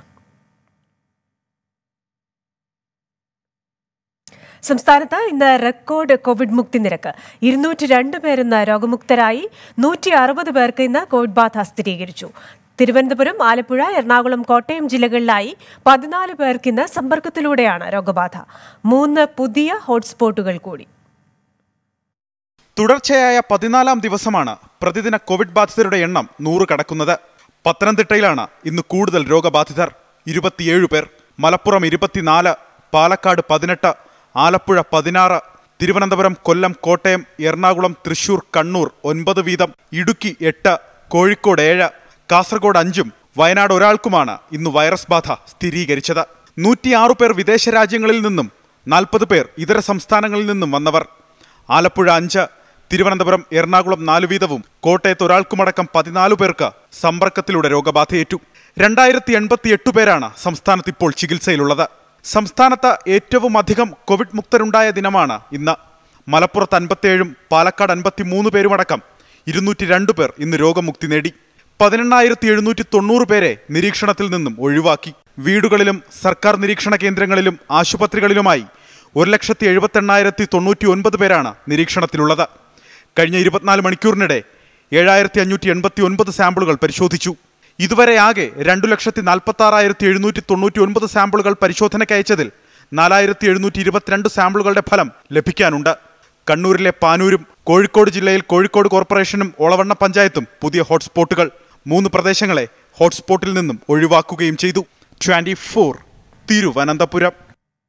സംസ്ഥാനത്ത് ഇന്ന് റെക്കോർഡ് കോവിഡ് മുക്തി നിരക്ക് ഇരുന്നൂറ്റി രണ്ട് പേർ ഇന്ന് രോഗമുക്തരായി നൂറ്റി അറുപത് പേർക്ക് ഇന്ന് കോവിഡ് ബാധ സ്ഥിരീകരിച്ചു തിരുവനന്തപുരം ആലപ്പുഴ എറണാകുളം കോട്ടയം ജില്ലകളിലായി പതിനാല് പേർക്ക് ഇന്ന് സമ്പർക്കത്തിലൂടെയാണ് രോഗബാധ മൂന്ന് പുതിയ ഹോട്ട്സ്പോട്ടുകൾ കൂടി തുടർച്ചയായ പതിനാലാം ദിവസമാണ് പ്രതിദിന കോവിഡ് ബാധിതരുടെ എണ്ണം നൂറ് കടക്കുന്നത് പത്തനംതിട്ടയിലാണ് ഇന്ന് കൂടുതൽ രോഗബാധിതർ ഇരുപത്തിയേഴ് പേർ മലപ്പുറം ഇരുപത്തിനാല് പാലക്കാട് പതിനെട്ട് ആലപ്പുഴ പതിനാറ് തിരുവനന്തപുരം കൊല്ലം കോട്ടയം എറണാകുളം തൃശൂർ കണ്ണൂർ ഒൻപത് വീതം ഇടുക്കി എട്ട് കോഴിക്കോട് ഏഴ് കാസർഗോഡ് അഞ്ചും വയനാട് ഒരാൾക്കുമാണ് ഇന്ന് വൈറസ് ബാധ സ്ഥിരീകരിച്ചത് നൂറ്റിയാറു പേർ വിദേശ രാജ്യങ്ങളിൽ നിന്നും നാൽപ്പത് പേർ ഇതര സംസ്ഥാനങ്ങളിൽ നിന്നും വന്നവർ ആലപ്പുഴ അഞ്ച് തിരുവനന്തപുരം എറണാകുളം നാലു വീതവും കോട്ടയത്ത് ഒരാൾക്കുമടക്കം പതിനാലു പേർക്ക് സമ്പർക്കത്തിലൂടെ രോഗബാധയേറ്റു രണ്ടായിരത്തി എൺപത്തി എട്ട് പേരാണ് സംസ്ഥാനത്ത് ഇപ്പോൾ ചികിത്സയിലുള്ളത് സംസ്ഥാനത്ത് ഏറ്റവും അധികം കോവിഡ് മുക്തരുണ്ടായ ദിനമാണ് ഇന്ന് മലപ്പുറത്ത് അൻപത്തിയേഴും പാലക്കാട് അൻപത്തിമൂന്ന് പേരുമടക്കം ഇരുന്നൂറ്റി രണ്ട് പേർ ഇന്ന് രോഗമുക്തി നേടി പതിനെണ്ണായിരത്തി എഴുന്നൂറ്റി തൊണ്ണൂറ് പേരെ നിരീക്ഷണത്തിൽ നിന്നും ഒഴിവാക്കി വീടുകളിലും സർക്കാർ നിരീക്ഷണ കേന്ദ്രങ്ങളിലും ആശുപത്രികളിലുമായി ഒരു ലക്ഷത്തി എഴുപത്തെണ്ണായിരത്തി തൊണ്ണൂറ്റി ഒൻപത് പേരാണ് നിരീക്ഷണത്തിലുള്ളത് കഴിഞ്ഞ ഇരുപത്തിനാല് മണിക്കൂറിനിടെ ഏഴായിരത്തി അഞ്ഞൂറ്റി എൺപത്തി ഒൻപത് സാമ്പിളുകൾ പരിശോധിച്ചു ഇതുവരെ ആകെ രണ്ടു ലക്ഷത്തി നാൽപ്പത്തി ആറായിരത്തി എഴുന്നൂറ്റി തൊണ്ണൂറ്റി ഒൻപത് സാമ്പിളുകൾ പരിശോധനയ്ക്ക് അയച്ചതിൽ നാലായിരത്തി എഴുന്നൂറ്റി ഇരുപത്തിരണ്ട് സാമ്പിളുകളുടെ ഫലം ലഭിക്കാനുണ്ട് കണ്ണൂരിലെ പാനൂരും കോഴിക്കോട് ജില്ലയിൽ കോഴിക്കോട് കോർപ്പറേഷനും ഒളവണ്ണ പഞ്ചായത്തും പുതിയ ഹോട്ട്സ്പോട്ടുകൾ മൂന്ന് പ്രദേശങ്ങളെ ഹോട്ട്സ്പോട്ടിൽ നിന്നും ഒഴിവാക്കുകയും ചെയ്തു twenty four Thiruvananthapuram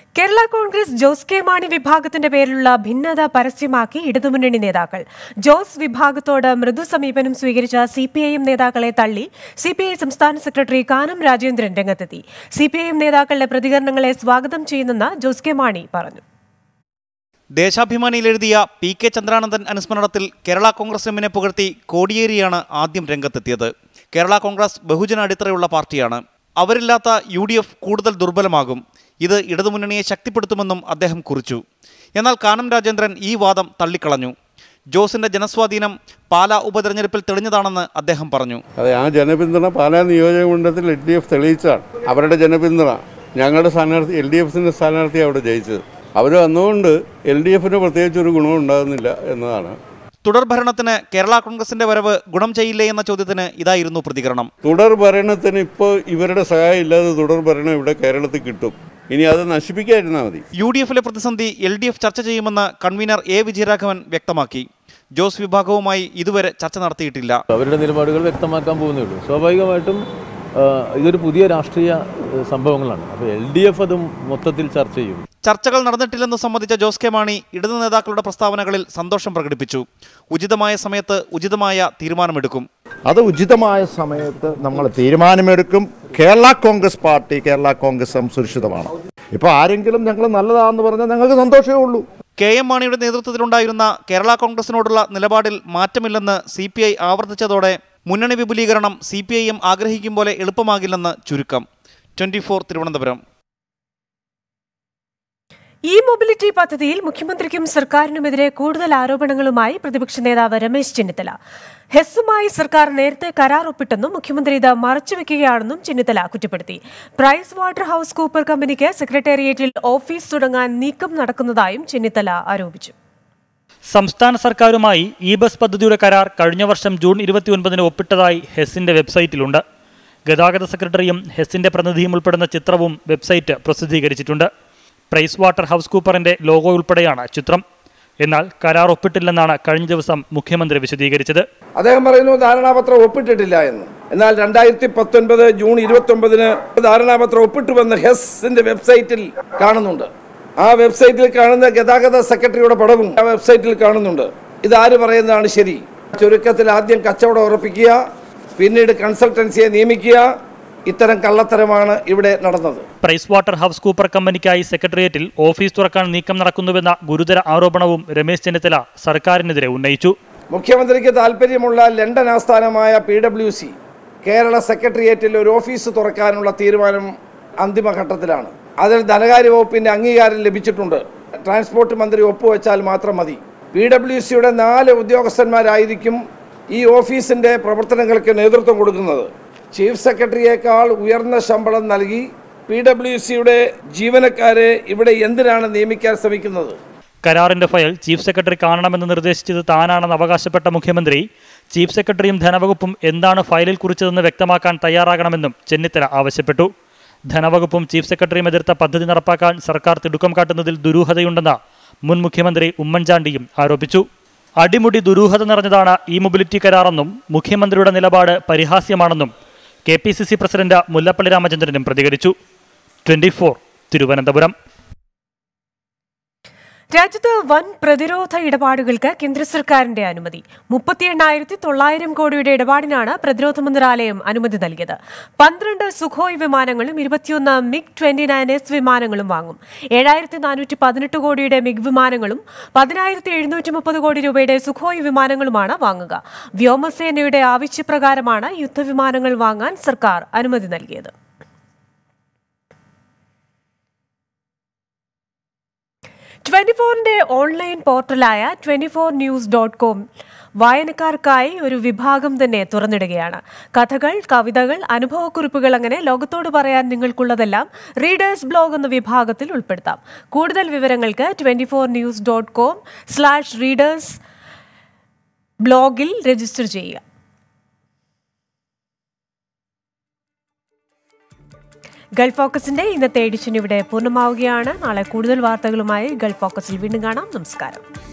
Kerala Congress Jose K Mani വിഭാഗത്തിന്റെ പേരിലുള്ള ഭിന്നത പരസ്യമാക്കി ഇടതുമുന്നണി നേതാക്കൾ ജോസ് വിഭാഗത്തോട് മൃദു സമീപനം സ്വീകരിച്ച സി പി ഐ എം നേതാക്കളെ തള്ളി സി പി ഐ സംസ്ഥാന സെക്രട്ടറി കാനം രാജേന്ദ്രൻ രംഗത്തെത്തി സി പി ഐ എം നേതാക്കളുടെ പ്രതികരണങ്ങളെ സ്വാഗതം ചെയ്യുന്നെന്ന് ജോസ് കെ മാണി പറഞ്ഞു ദേശാഭിമാനിയിൽ എഴുതിയ പി കെ ചന്ദ്രാനന്ദൻ അനുസ്മരണത്തിൽ കേരള കോൺഗ്രസ് എമ്മിനെ പുകഴ്ത്തി കോടിയേരിയാണ് ആദ്യം രംഗത്തെത്തിയത് കേരള കോൺഗ്രസ് ബഹുജന അടിത്തറയുള്ള പാർട്ടിയാണ് അവരില്ലാത്ത യു ഡി എഫ് കൂടുതൽ ദുർബലമാകും ഇത് ഇടതുമുന്നണിയെ ശക്തിപ്പെടുത്തുമെന്നും അദ്ദേഹം കുറിച്ചു എന്നാൽ കാനം രാജേന്ദ്രൻ ഈ വാദം തള്ളിക്കളഞ്ഞു ജോസിന്റെ ജനസ്വാധീനം പാലാ ഉപതെരഞ്ഞെടുപ്പിൽ തെളിഞ്ഞതാണെന്ന് അദ്ദേഹം പറഞ്ഞു അതെ ആ ജനപിന്തുണ പാലാ നിയോജക മണ്ഡലത്തിൽ എൽ ഡി എഫ് തെളിയിച്ചാണ് അവരുടെ ജനപിന്തുണ ഞങ്ങളുടെ സ്ഥാനാർത്ഥി എൽ ഡി എഫിൻ്റെ സ്ഥാനാർത്ഥി അവിടെ ജയിച്ചത് അവർ വന്നുകൊണ്ട് എൽ ഡി എഫിന് പ്രത്യേകിച്ച് ഒരു ഗുണം ഉണ്ടാകുന്നില്ല എന്നതാണ് തുടർഭരണത്തിന് കേരള കോൺഗ്രസിന്റെ വരവ് ഗുണം ചെയ്യില്ലേ എന്ന ചോദ്യത്തിന് ഇതായിരുന്നു പ്രതികരണം തുടർ ഭരണത്തിന് ഇപ്പോൾ ഇവരുടെ സഹായം ഇല്ലാതെ തുടർ ഭരണം ഇവിടെ കേരളത്തിൽ കിട്ടും ഇനി അത് നശിപ്പിക്കാതിരുന്നാൽ മതി യു ഡി എഫിലെ പ്രതിസന്ധി എൽ ഡി എഫ് ചർച്ച ചെയ്യുമെന്ന് കൺവീനർ എ വിജയരാഘവൻ വ്യക്തമാക്കി ജോസ് വിഭാഗവുമായി ഇതുവരെ ചർച്ച നടത്തിയിട്ടില്ല അവരുടെ നിലപാടുകൾ വ്യക്തമാക്കാൻ പോകുന്നേ ഉള്ളൂ സ്വാഭാവികമായിട്ടും ആ, ഇതൊരു പുതിയ രാഷ്ട്രീയ ആ, സംഭവങ്ങളാണ് അപ്പോൾ എൽ ഡി എഫ് അതും മൊത്തത്തിൽ ചർച്ച ചെയ്യും ചർച്ചകൾ നടന്നിട്ടില്ലെന്ന് സംബന്ധിച്ച ജോസ് കെ മാണി ഇടതു നേതാക്കളുടെ പ്രസ്താവനകളിൽ സന്തോഷം പ്രകടിപ്പിച്ചു ഉചിതമായ സമയത്ത് ഉചിതമായ തീരുമാനമെടുക്കും അത് ഉചിതമായ സമയത്ത് നമ്മൾ തീരുമാനമെടുക്കും Kerala Congress party Kerala Congress M സുരക്ഷിതമാണ് ഇപ്പോൾ ആരെങ്കിലും ഞങ്ങൾ നല്ലതാണെന്ന് പറഞ്ഞാൽ ഞങ്ങൾക്ക് സന്തോഷമേ ഉള്ളൂ കെ എം മാണിയുടെ നേതൃത്വത്തിലുണ്ടായിരുന്ന കേരള കോൺഗ്രസിനോടുള്ള നിലപാടിൽ മാറ്റമില്ലെന്ന് സി പി ഐ ആവർത്തിച്ചതോടെ മുന്നണി വിപുലീകരണം സി പി ഐ എം ആഗ്രഹിക്കും പോലെ എളുപ്പമാകില്ലെന്ന് ചുരുക്കം twenty four Thiruvananthapuram E mobility പദ്ധതിയിൽ മുഖ്യമന്ത്രിക്കും സർക്കാരിനുമെതിരെ കൂടുതൽ ആരോപണങ്ങളുമായി പ്രതിപക്ഷ നേതാവ് രമേശ് ചെന്നിത്തല ഹെസ്സുമായി സർക്കാർ നേരത്തെ കരാർ ഒപ്പിട്ടെന്നും മുഖ്യമന്ത്രി ഇത് മറച്ചുവെക്കുകയാണെന്നും ചെന്നിത്തല കുറ്റപ്പെടുത്തി പ്രൈസ് വാട്ടർ ഹൌസ് കൂപ്പർ കമ്പനിക്ക് സെക്രട്ടേറിയറ്റിൽ ഓഫീസ് തുടങ്ങാൻ നീക്കം നടക്കുന്നതായും ചെന്നിത്തല ആരോപിച്ചു സംസ്ഥാന സർക്കാരുമായി ഇ ബസ് പദ്ധതിയുടെ കരാർ കഴിഞ്ഞ വർഷം ജൂൺ ഇരുപത്തിയൊൻപതിന് ഒപ്പിട്ടതായി ഹെസ്സിന്റെ വെബ്സൈറ്റിലുണ്ട് ഗതാഗത സെക്രട്ടറിയും ഹെസ്സിന്റെ പ്രതിനിധിയും ഉൾപ്പെടുന്ന ചിത്രവും വെബ്സൈറ്റ് പ്രസിദ്ധീകരിച്ചിട്ടുണ്ട് പ്രൈസ് വാട്ടർ ഹൗസ് കൂപ്പറിന്റെ ലോഗോ ഉൾപ്പെടെയാണ് ചിത്രം എന്നാൽ കരാർ ഒപ്പിട്ടില്ലെന്നാണ് കഴിഞ്ഞ ദിവസം മുഖ്യമന്ത്രി വിശദീകരിച്ചത് അദ്ദേഹം പറയുന്നു ധാരണാപത്രം ഒപ്പിട്ടിട്ടില്ല എന്ന് എന്നാൽ രണ്ടായിരത്തി പത്തൊൻപത് ജൂൺ ഇരുപത്തി ഒമ്പതിന് ധാരണാപത്രം ഒപ്പിട്ടുവെന്ന് ഹെസിന്റെ വെബ്സൈറ്റിൽ കാണുന്നുണ്ട് ആ വെബ്സൈറ്റിൽ കാണുന്ന ഗതാഗത സെക്രട്ടറിയുടെ പടവും ആ വെബ്സൈറ്റിൽ കാണുന്നുണ്ട് ഇതാര് പറയുന്നതാണ് ശരി ചുരുക്കത്തിൽ ആദ്യം കച്ചവടം ഉറപ്പിക്കുക പിന്നീട് കൺസൾട്ടൻസിയെ നിയമിക്കുക ഇത്തരം കള്ളത്തരമാണ് ഇവിടെ നടന്നത് പ്രൈസ് വാട്ടർ ഹൗസ് കൂപ്പർ കമ്പനിക്കായി സെക്രട്ടേറിയറ്റിൽ ഓഫീസ് തുറക്കാൻ നീക്കം നടക്കുന്നുവെന്ന ഗുരുതര ആരോപണവും രമേശ് ചെന്നിത്തല സർക്കാരിനെതിരെ ഉന്നയിച്ചു മുഖ്യമന്ത്രിക്ക് താല്പര്യമുള്ള ലണ്ടൻ ആസ്ഥാനമായ പി ഡബ്ല്യു സി കേരള സെക്രട്ടേറിയറ്റിൽ ഒരു ഓഫീസ് തുറക്കാനുള്ള തീരുമാനം അന്തിമഘട്ടത്തിലാണ് അതിൽ ധനകാര്യ വകുപ്പിന്റെ അംഗീകാരം ലഭിച്ചിട്ടുണ്ട് ട്രാൻസ്പോർട്ട് മന്ത്രി ഒപ്പുവെച്ചാൽ മാത്രം മതി പി ഡബ്ല്യു സിയുടെ നാല് ഉദ്യോഗസ്ഥന്മാരായിരിക്കും ഈ ഓഫീസിന്റെ പ്രവർത്തനങ്ങൾക്ക് നേതൃത്വം കൊടുക്കുന്നത് ചീഫ് സെക്രട്ടറിയേക്കാൾ ഉയർന്ന ശമ്പളം നൽകി പി ഡബ്ല്യു സിയുടെ ജീവനക്കാരെ ഇവിടെ എന്തിനാണ് നിയമിക്കാൻ ശ്രമിക്കുന്നത് കരാറിന്റെ ഫയൽ ചീഫ് സെക്രട്ടറി കാണണമെന്ന് നിർദ്ദേശിച്ചത് താനാണെന്ന് അവകാശപ്പെട്ട മുഖ്യമന്ത്രി ചീഫ് സെക്രട്ടറിയും ധനവകുപ്പും എന്താണ് ഫയലിൽ കുറിച്ചതെന്ന് വ്യക്തമാക്കാൻ തയ്യാറാകണമെന്നും ചെന്നിത്തല ആവശ്യപ്പെട്ടു ധനവകുപ്പും ചീഫ് സെക്രട്ടറിയും എതിർത്ത പദ്ധതി നടപ്പാക്കാൻ സർക്കാർ തിടുക്കം കാട്ടുന്നതിൽ ദുരൂഹതയുണ്ടെന്ന് മുൻ മുഖ്യമന്ത്രി ഉമ്മൻചാണ്ടിയും ആരോപിച്ചു അടിമുടി ദുരൂഹത നിറഞ്ഞതാണ് ഈ മൊബിലിറ്റി കരാറെന്നും മുഖ്യമന്ത്രിയുടെ നിലപാട് പരിഹാസ്യമാണെന്നും K P C C president Mullappally രാമചന്ദ്രനും പ്രതികരിച്ചു ട്വന്റി ഫോർ തിരുവനന്തപുരം രാജ്യത്ത് വൻ പ്രതിരോധ ഇടപാടുകൾക്ക് കേന്ദ്ര സർക്കാരിന്റെ അനുമതി മുപ്പത്തി എണ്ണായിരത്തി തൊള്ളായിരം കോടിയുടെ ഇടപാടിനാണ് പ്രതിരോധ മന്ത്രാലയം അനുമതി നൽകിയത് പന്ത്രണ്ട് സുഖോയ് വിമാനങ്ങളും ഇരുപത്തിയൊന്ന് മിഗ് ട്വന്റി നയൻ എസ് വിമാനങ്ങളും വാങ്ങും ഏഴായിരത്തി നാനൂറ്റി പതിനെട്ട് കോടിയുടെ മിഗ് വിമാനങ്ങളും പതിനായിരത്തി എഴുന്നൂറ്റി മുപ്പത് കോടി രൂപയുടെ സുഖോയ് വിമാനങ്ങളുമാണ് വാങ്ങുക വ്യോമസേനയുടെ ആവശ്യപ്രകാരമാണ് യുദ്ധവിമാനങ്ങൾ വാങ്ങാൻ സർക്കാർ അനുമതി നൽകിയത് ട്വന്റി ഫോറിന്റെ ഓൺലൈൻ പോർട്ടലായ twenty four news dot com വായനക്കാർക്കായി ഒരു വിഭാഗം തന്നെ തുറന്നിടുകയാണ് കഥകൾ കവിതകൾ അനുഭവക്കുറിപ്പുകൾ അങ്ങനെ ലോകത്തോട് പറയാൻ നിങ്ങൾക്കുള്ളതെല്ലാം റീഡേഴ്സ് ബ്ലോഗ് എന്ന വിഭാഗത്തിൽ ഉൾപ്പെടുത്താം കൂടുതൽ വിവരങ്ങൾക്ക് twenty four news dot com slash readers ബ്ലോഗിൽ രജിസ്റ്റർ ചെയ്യുക ഗൾഫ് ഫോക്കസിന്റെ ഇന്നത്തെ എഡിഷൻ ഇവിടെ പൂർണ്ണമാവുകയാണ് നാളെ കൂടുതൽ വാർത്തകളുമായി ഗൾഫ് ഫോക്കസിൽ വീണ്ടും കാണാം നമസ്കാരം